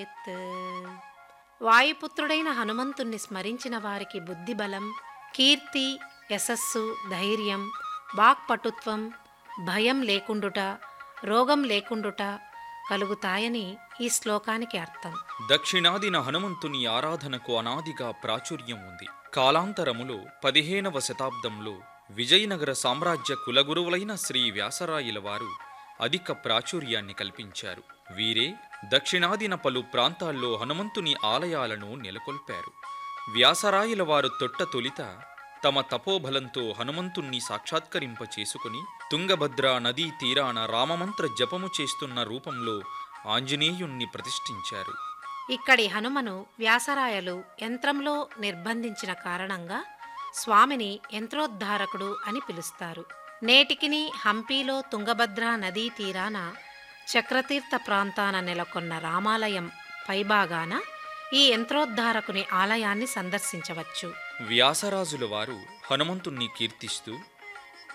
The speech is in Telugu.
స్మరేత్ వాయుపుత్రుడైన హనుమంతుణ్ణి స్మరించిన వారికి బుద్ధిబలం కీర్తి యశస్సు ధైర్యం వాక్పటుత్వం భయం లేకుండుట రోగం లేకుండుట కలుగుతాయని ఈ శ్లోకానికి అర్థం దక్షిణాదిన హనుమంతుని ఆరాధనకు అనాదిగా ప్రాచుర్యం ఉంది కాలాంతరములో పదిహేనవ శతాబ్దంలో విజయనగర సామ్రాజ్య కులగురువులైన శ్రీ వ్యాసరాయల వారు అధిక ప్రాచుర్యాన్ని కల్పించారు వీరే దక్షిణాదిన పలు ప్రాంతాల్లో హనుమంతుని ఆలయాలను నెలకొల్పారు వ్యాసరాయల వారు తొట్ట తొలిత తమ తపోబలంతో హనుమంతుణ్ణి సాక్షాత్కరింప చేసుకుని తుంగభద్ర నదీ తీరాన రామమంత్ర జపము చేస్తున్న రూపంలో ఆంజనేయుణ్ణి ప్రతిష్ఠించారు ఇక్కడి హనుమను వ్యాసరాయలు యంత్రంలో నిర్బంధించిన కారణంగా స్వామిని యంత్రోద్ధారకుడు అని పిలుస్తారు నేటికిని హంపీలో తుంగభద్ర నదీ తీరాన చక్రతీర్థ ప్రాంతాన నెలకొన్న రామాలయం పైభాగాన ఈ యంత్రోద్ధారకుని ఆలయాన్ని సందర్శించవచ్చు వ్యాసరాజుల వారు హనుమంతుణ్ణి కీర్తిస్తూ